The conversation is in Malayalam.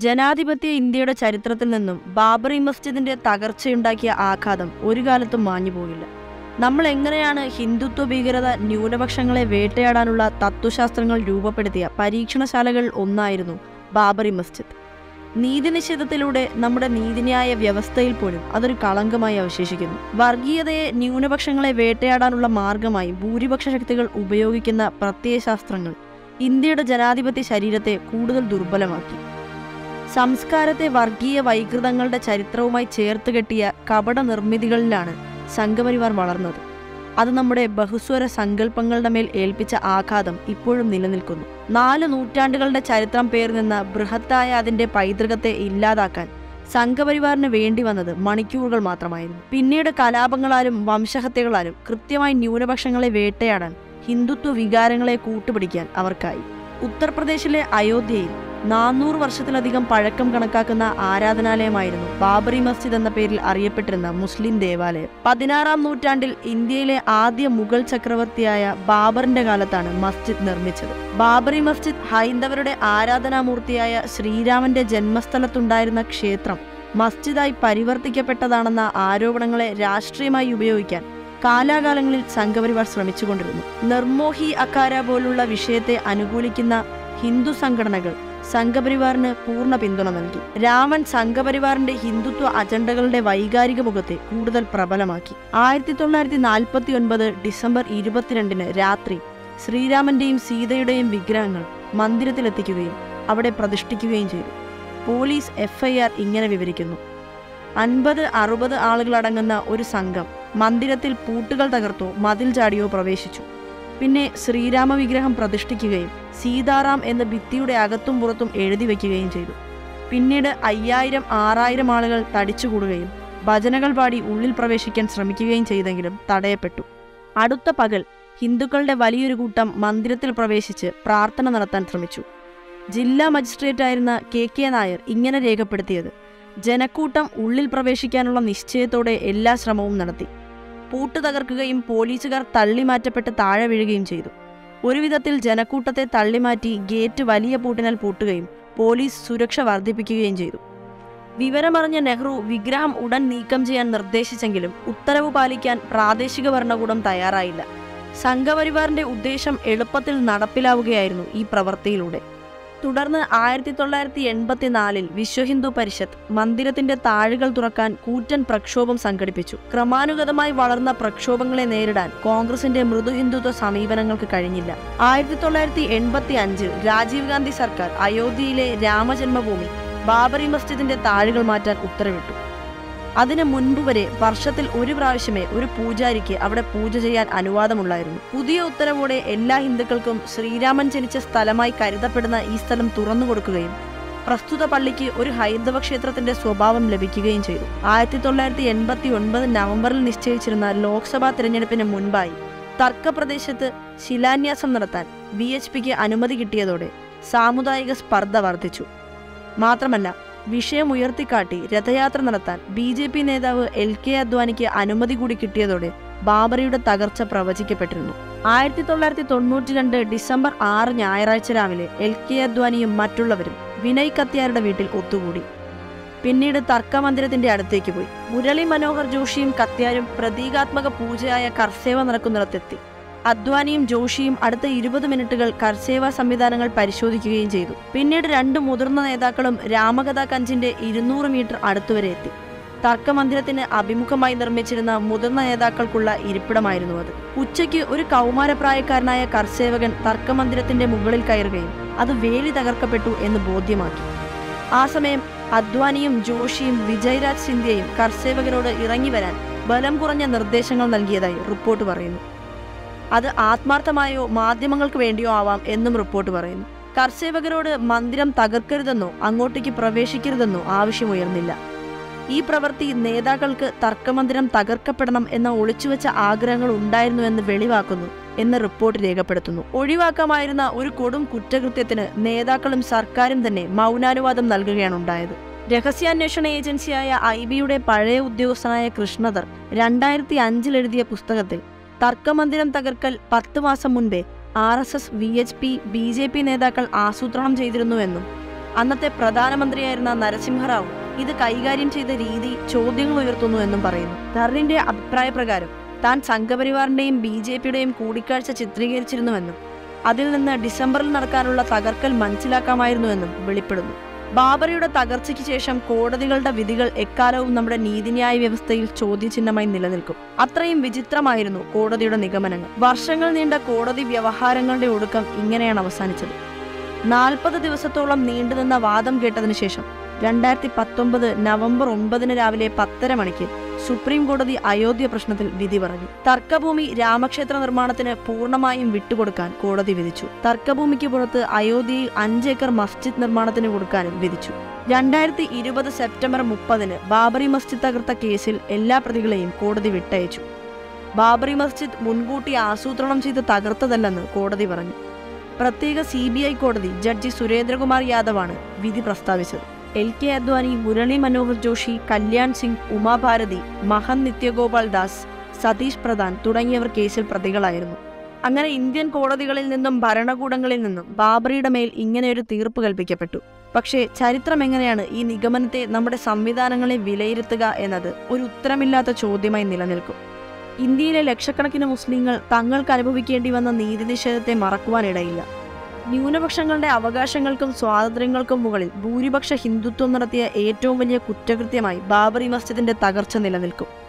ജനാധിപത്യ ഇന്ത്യയുടെ ചരിത്രത്തിൽ നിന്നും ബാബറി മസ്ജിദിന്റെ തകർച്ചയുണ്ടാക്കിയ ആഘാതം ഒരു കാലത്തും മാഞ്ഞു പോകില്ല നമ്മൾ എങ്ങനെയാണ് ഹിന്ദുത്വ ഭീകരത ന്യൂനപക്ഷങ്ങളെ വേട്ടയാടാനുള്ള തത്വശാസ്ത്രങ്ങൾ രൂപപ്പെടുത്തിയ പരീക്ഷണശാലകൾ ഒന്നായിരുന്നു ബാബറി മസ്ജിദ് നീതിനിഷേധത്തിലൂടെ നമ്മുടെ നീതിന്യായ വ്യവസ്ഥയിൽ പോലും അതൊരു കളങ്കമായി അവശേഷിക്കുന്നു വർഗീയതയെ ന്യൂനപക്ഷങ്ങളെ വേട്ടയാടാനുള്ള മാർഗമായി ഭൂരിപക്ഷ ശക്തികൾ ഉപയോഗിക്കുന്ന പ്രത്യയശാസ്ത്രങ്ങൾ ഇന്ത്യയുടെ ജനാധിപത്യ ശരീരത്തെ കൂടുതൽ ദുർബലമാക്കി സംസ്കാരത്തെ വർഗീയ വൈകൃതങ്ങളുടെ ചരിത്രവുമായി ചേർത്ത് കെട്ടിയ കപട നിർമ്മിതികളിലാണ് സംഘപരിവാർ വളർന്നത് അത് നമ്മുടെ ബഹുസ്വര സങ്കല്പങ്ങളുടെ മേൽ ഏൽപ്പിച്ച ആഘാതം ഇപ്പോഴും നിലനിൽക്കുന്നു നാല് നൂറ്റാണ്ടുകളുടെ ചരിത്രം പേർ നിന്ന ബൃഹത്തായ അതിന്റെ പൈതൃകത്തെ ഇല്ലാതാക്കാൻ സംഘപരിവാറിന് വേണ്ടി വന്നത് മണിക്കൂറുകൾ മാത്രമായിരുന്നു പിന്നീട് കലാപങ്ങളാലും വംശഹത്യകളാലും കൃത്യമായി ന്യൂനപക്ഷങ്ങളെ വേട്ടയാടാൻ ഹിന്ദുത്വ വികാരങ്ങളെ കൂട്ടുപിടിക്കാൻ അവർക്കായി ഉത്തർപ്രദേശിലെ അയോധ്യയിൽ നാനൂറ് വർഷത്തിലധികം പഴക്കം കണക്കാക്കുന്ന ആരാധനാലയമായിരുന്നു ബാബറി മസ്ജിദ് എന്ന പേരിൽ അറിയപ്പെട്ടിരുന്ന മുസ്ലിം ദേവാലയം പതിനാറാം നൂറ്റാണ്ടിൽ ഇന്ത്യയിലെ ആദ്യ മുഗൾ ചക്രവർത്തിയായ ബാബറിന്റെ കാലത്താണ് മസ്ജിദ് നിർമ്മിച്ചത് ബാബറി മസ്ജിദ് ഹൈന്ദവരുടെ ആരാധനാമൂർത്തിയായ ശ്രീരാമന്റെ ജന്മസ്ഥലത്തുണ്ടായിരുന്ന ക്ഷേത്രം മസ്ജിദായി പരിവർത്തിക്കപ്പെട്ടതാണെന്ന ആരോപണങ്ങളെ രാഷ്ട്രീയമായി ഉപയോഗിക്കാൻ കാലാകാലങ്ങളിൽ സംഘപരിവാർ ശ്രമിച്ചുകൊണ്ടിരുന്നു നിർമോഹി അക്കാര പോലുള്ള വിഷയത്തെ അനുകൂലിക്കുന്ന ഹിന്ദു സംഘടനകൾ സംഘപരിവാറിന് പൂർണ്ണ പിന്തുണ നൽകി രാമൻ സംഘപരിവാറിന്റെ ഹിന്ദുത്വ അജണ്ടകളുടെ വൈകാരിക മുഖത്തെ കൂടുതൽ പ്രബലമാക്കി ആയിരത്തി തൊള്ളായിരത്തി നാൽപ്പത്തി ഒൻപത് ഡിസംബർ ഇരുപത്തിരണ്ടിന് രാത്രി ശ്രീരാമന്റെയും സീതയുടെയും വിഗ്രഹങ്ങൾ മന്ദിരത്തിലെത്തിക്കുകയും അവിടെ പ്രതിഷ്ഠിക്കുകയും ചെയ്തു പോലീസ് എഫ്ഐആർ ഇങ്ങനെ വിവരിക്കുന്നു അൻപത് അറുപത് ആളുകളടങ്ങുന്ന ഒരു സംഘം മന്ദിരത്തിൽ പൂട്ടുകൾ തകർത്തോ മതിൽ ചാടിയോ പ്രവേശിച്ചു പിന്നെ ശ്രീരാമ വിഗ്രഹം പ്രതിഷ്ഠിക്കുകയും സീതാറാം എന്ന ഭിത്തിയുടെ അകത്തും പുറത്തും എഴുതി വയ്ക്കുകയും ചെയ്തു പിന്നീട് അയ്യായിരം ആറായിരം ആളുകൾ തടിച്ചുകൂടുകയും ഭജനകൾ പാടി ഉള്ളിൽ പ്രവേശിക്കാൻ ശ്രമിക്കുകയും ചെയ്തെങ്കിലും തടയപ്പെട്ടു അടുത്ത പകൽ ഹിന്ദുക്കളുടെ വലിയൊരു കൂട്ടം മന്ദിരത്തിൽ പ്രവേശിച്ച് പ്രാർത്ഥന നടത്താൻ ശ്രമിച്ചു ജില്ലാ മജിസ്ട്രേറ്റായിരുന്ന കെ കെ നായർ ഇങ്ങനെ രേഖപ്പെടുത്തിയത് ജനക്കൂട്ടം ഉള്ളിൽ പ്രവേശിക്കാനുള്ള നിശ്ചയത്തോടെ എല്ലാ ശ്രമവും നടത്തി പൂട്ട് തകർക്കുകയും പോലീസുകാർ തള്ളിമാറ്റപ്പെട്ട് താഴെ വീഴുകയും ചെയ്തു ഒരു വിധത്തിൽ ജനക്കൂട്ടത്തെ തള്ളിമാറ്റി ഗേറ്റ് വലിയ പൂട്ടിനാൽ പൂട്ടുകയും പോലീസ് സുരക്ഷ വർദ്ധിപ്പിക്കുകയും ചെയ്തു വിവരമറിഞ്ഞ നെഹ്റു വിഗ്രഹം ഉടൻ നീക്കം ചെയ്യാൻ നിർദ്ദേശിച്ചെങ്കിലും ഉത്തരവ് പാലിക്കാൻ പ്രാദേശിക ഭരണകൂടം തയ്യാറായില്ല സംഘപരിവാറിന്റെ ഉദ്ദേശം എളുപ്പത്തിൽ നടപ്പിലാവുകയായിരുന്നു ഈ പ്രവൃത്തിയിലൂടെ തുടർന്ന് ആയിരത്തി തൊള്ളായിരത്തി എൺപത്തിനാലിൽ വിശ്വഹിന്ദു പരിഷത്ത് മന്ദിരത്തിന്റെ താഴുകൾ തുറക്കാൻ കൂറ്റൻ പ്രക്ഷോഭം സംഘടിപ്പിച്ചു ക്രമാനുഗതമായി വളർന്ന പ്രക്ഷോഭങ്ങളെ നേരിടാൻ കോൺഗ്രസിന്റെ മൃദുഹിന്ദുത്വ സമീപനങ്ങൾക്ക് കഴിഞ്ഞില്ല ആയിരത്തി തൊള്ളായിരത്തി എൺപത്തി അഞ്ചിൽ രാജീവ് ഗാന്ധി സർക്കാർ അയോധ്യയിലെ രാമജന്മഭൂമി ബാബറി മസ്ജിദിന്റെ താഴുകൾ മാറ്റാൻ ഉത്തരവിട്ടു അതിനു മുൻപ് വരെ വർഷത്തിൽ ഒരു പ്രാവശ്യമേ ഒരു പൂജാരിക്ക് അവിടെ പൂജ ചെയ്യാൻ അനുവാദമുള്ളായിരുന്നു പുതിയ ഉത്തരവോടെ എല്ലാ ഹിന്ദുക്കൾക്കും ശ്രീരാമൻ ജനിച്ച സ്ഥലമായി കരുതപ്പെടുന്ന ഈ സ്ഥലം തുറന്നു കൊടുക്കുകയും പ്രസ്തുത പള്ളിക്ക് ഒരു ഹൈന്ദവ ക്ഷേത്രത്തിന്റെ സ്വഭാവം ലഭിക്കുകയും ചെയ്തു ആയിരത്തി തൊള്ളായിരത്തി എൺപത്തി ഒൻപത് നവംബറിൽ നിശ്ചയിച്ചിരുന്ന ലോക്സഭാ തിരഞ്ഞെടുപ്പിന് മുൻപായി തർക്കപ്രദേശത്ത് ശിലാന്യാസം നടത്താൻ വി എച്ച് പിക്ക് അനുമതി കിട്ടിയതോടെ സാമുദായിക സ്പർദ്ധ വർദ്ധിച്ചു മാത്രമല്ല വിഷയം ഉയർത്തിക്കാട്ടി രഥയാത്ര നടത്താൻ ബി ജെ പി നേതാവ് എൽ കെ അദ്വാനിക്ക് അനുമതി കൂടി കിട്ടിയതോടെ ബാബറിയുടെ തകർച്ച പ്രവചിക്കപ്പെട്ടിരുന്നു ആയിരത്തി തൊള്ളായിരത്തി തൊണ്ണൂറ്റി രണ്ട് ഡിസംബർ ആറ് ഞായറാഴ്ച രാവിലെ എൽ കെ അദ്വാനിയും മറ്റുള്ളവരും വിനയ് കത്യാരുടെ വീട്ടിൽ ഒത്തുകൂടി പിന്നീട് തർക്കമന്ദിരത്തിന്റെ അടുത്തേക്ക് പോയി മുരളി മനോഹർ ജോഷിയും കത്യാരും പ്രതീകാത്മക പൂജയായ കർസേവ നടക്കുന്നിടത്തെത്തി അദ്വാനിയും ജോഷിയും അടുത്ത ഇരുപത് മിനിറ്റുകൾ കർസേവ സംവിധാനങ്ങൾ പരിശോധിക്കുകയും ചെയ്തു പിന്നീട് രണ്ട് മുതിർന്ന നേതാക്കളും രാമകഥ കഞ്ചിന്റെ ഇരുന്നൂറ് മീറ്റർ അടുത്തുവരെ എത്തി തർക്കമന്ദിരത്തിന് അഭിമുഖമായി നിർമ്മിച്ചിരുന്ന മുതിർന്ന നേതാക്കൾക്കുള്ള ഇരിപ്പിടമായിരുന്നു അത് ഉച്ചയ്ക്ക് ഒരു കൗമാരപ്രായക്കാരനായ കർസേവകൻ തർക്കമന്ദിരത്തിന്റെ മുകളിൽ കയറുകയും അത് വേലി തകർക്കപ്പെട്ടു എന്ന് ബോധ്യമാക്കി ആ സമയം അദ്വാനിയും ജോഷിയും വിജയരാജ് സിന്ധ്യയും കർസേവകരോട് ഇറങ്ങി വരാൻ ബലം കുറഞ്ഞ നിർദ്ദേശങ്ങൾ നൽകിയതായി റിപ്പോർട്ട് പറയുന്നു അത് ആത്മാർത്ഥമായോ മാധ്യമങ്ങൾക്ക് വേണ്ടിയോ ആവാം എന്നും റിപ്പോർട്ട് പറയുന്നു കർസേവകരോട് മന്ദിരം തകർക്കരുതെന്നോ അങ്ങോട്ടേക്ക് പ്രവേശിക്കരുതെന്നോ ആവശ്യമുയർന്നില്ല ഈ പ്രവൃത്തി നേതാക്കൾക്ക് തർക്കമന്ദിരം തകർക്കപ്പെടണം എന്ന ഒളിച്ചുവെച്ച ആഗ്രഹങ്ങൾ ഉണ്ടായിരുന്നുവെന്ന് വെളിവാക്കുന്നു എന്ന് റിപ്പോർട്ട് രേഖപ്പെടുത്തുന്നു ഒഴിവാക്കാമായിരുന്ന ഒരു കൊടും കുറ്റകൃത്യത്തിന് നേതാക്കളും സർക്കാരും തന്നെ മൗനാനുവാദം നൽകുകയാണ് ഉണ്ടായത് രഹസ്യാന്വേഷണ ഏജൻസിയായ ഐ ബിയുടെ പഴയ ഉദ്യോഗസ്ഥനായ കൃഷ്ണധർ രണ്ടായിരത്തി അഞ്ചിൽ എഴുതിയ പുസ്തകത്തിൽ തർക്കമന്ദിരം തകർക്കൽ പത്ത് മാസം മുൻപേ R S S V H P B J P നേതാക്കൾ ആസൂത്രണം ചെയ്തിരുന്നുവെന്നും അന്നത്തെ പ്രധാനമന്ത്രിയായിരുന്ന നരസിംഹറാവു ഇത് കൈകാര്യം ചെയ്ത രീതി ചോദ്യങ്ങൾ ഉയർത്തുന്നു എന്നും പറയുന്നു ധറിന്റെ അഭിപ്രായ പ്രകാരം താൻ സംഘപരിവാറിന്റെയും ബി ജെ പിയുടെയും കൂടിക്കാഴ്ച ചിത്രീകരിച്ചിരുന്നുവെന്നും അതിൽ നിന്ന് ഡിസംബറിൽ നടക്കാനുള്ള തകർക്കൽ മനസ്സിലാക്കാമായിരുന്നുവെന്നും വെളിപ്പെടുന്നു ബാബറിയുടെ തകർച്ചയ്ക്ക് ശേഷം കോടതികളുടെ വിധികൾ എക്കാലവും നമ്മുടെ നീതിന്യായ വ്യവസ്ഥയിൽ ചോദ്യചിഹ്നമായി നിലനിൽക്കും അത്രയും വിചിത്രമായിരുന്നു കോടതിയുടെ നിഗമനങ്ങൾ വർഷങ്ങൾ നീണ്ട കോടതി വ്യവഹാരങ്ങളുടെ ഒടുക്കം ഇങ്ങനെയാണ് അവസാനിച്ചത് നാൽപ്പത് ദിവസത്തോളം നീണ്ടുനിന്ന വാദം കേട്ടതിനു ശേഷം രണ്ടായിരത്തി പത്തൊമ്പത് നവംബർ ഒമ്പതിന് രാവിലെ പത്തര മണിക്ക് സുപ്രീം കോടതി അയോധ്യ പ്രശ്നത്തിൽ വിധി പറഞ്ഞു തർക്കഭൂമി രാമക്ഷേത്ര നിർമ്മാണത്തിന് പൂർണ്ണമായും വിട്ടുകൊടുക്കാൻ കോടതി വിധിച്ചു തർക്കഭൂമിക്ക് പുറത്ത് അയോധ്യയിൽ അഞ്ചേക്കർ മസ്ജിദ് നിർമ്മാണത്തിന് കൊടുക്കാനും വിധിച്ചു രണ്ടായിരത്തി ഇരുപത് സെപ്റ്റംബർ മുപ്പതിന് ബാബറി മസ്ജിദ് തകർത്ത കേസിൽ എല്ലാ പ്രതികളെയും കോടതി വിട്ടയച്ചു ബാബറി മസ്ജിദ് മുൻകൂട്ടി ആസൂത്രണം ചെയ്ത് തകർത്തതല്ലെന്ന് കോടതി പറഞ്ഞു പ്രത്യേക സി ബി ഐ കോടതി ജഡ്ജി സുരേന്ദ്രകുമാർ യാദവാണ് വിധി പ്രസ്താവിച്ചത് എൽ കെ അദ്വാനി മുരളി മനോഹർ ജോഷി കല്യാൺ സിംഗ് ഉമാഭാരതി മഹൻ നിത്യഗോപാൽ ദാസ് സതീഷ് പ്രധാൻ തുടങ്ങിയവർ കേസിൽ പ്രതികളായിരുന്നു അങ്ങനെ ഇന്ത്യൻ കോടതികളിൽ നിന്നും ഭരണകൂടങ്ങളിൽ നിന്നും ബാബറിയുടെ മേൽ ഇങ്ങനെയൊരു തീർപ്പ് കൽപ്പിക്കപ്പെട്ടു പക്ഷേ ചരിത്രം എങ്ങനെയാണ് ഈ നിഗമനത്തെ നമ്മുടെ സംവിധാനങ്ങളെ വിലയിരുത്തുക എന്നത് ഒരു ഉത്തരമില്ലാത്ത ചോദ്യമായി നിലനിൽക്കും ഇന്ത്യയിലെ ലക്ഷക്കണക്കിന് മുസ്ലിങ്ങൾ തങ്ങൾക്ക് അനുഭവിക്കേണ്ടി വന്ന നീതിനിഷേധത്തെ മറക്കുവാനിടയില്ല ന്യൂനപക്ഷങ്ങളുടെ അവകാശങ്ങൾക്കും സ്വാതന്ത്ര്യങ്ങൾക്കും മുകളിൽ ഭൂരിപക്ഷ ഹിന്ദുത്വം നടത്തിയ ഏറ്റവും വലിയ കുറ്റകൃത്യമായി ബാബറി മസ്ജിദിന്റെ തകർച്ച നിലനിൽക്കും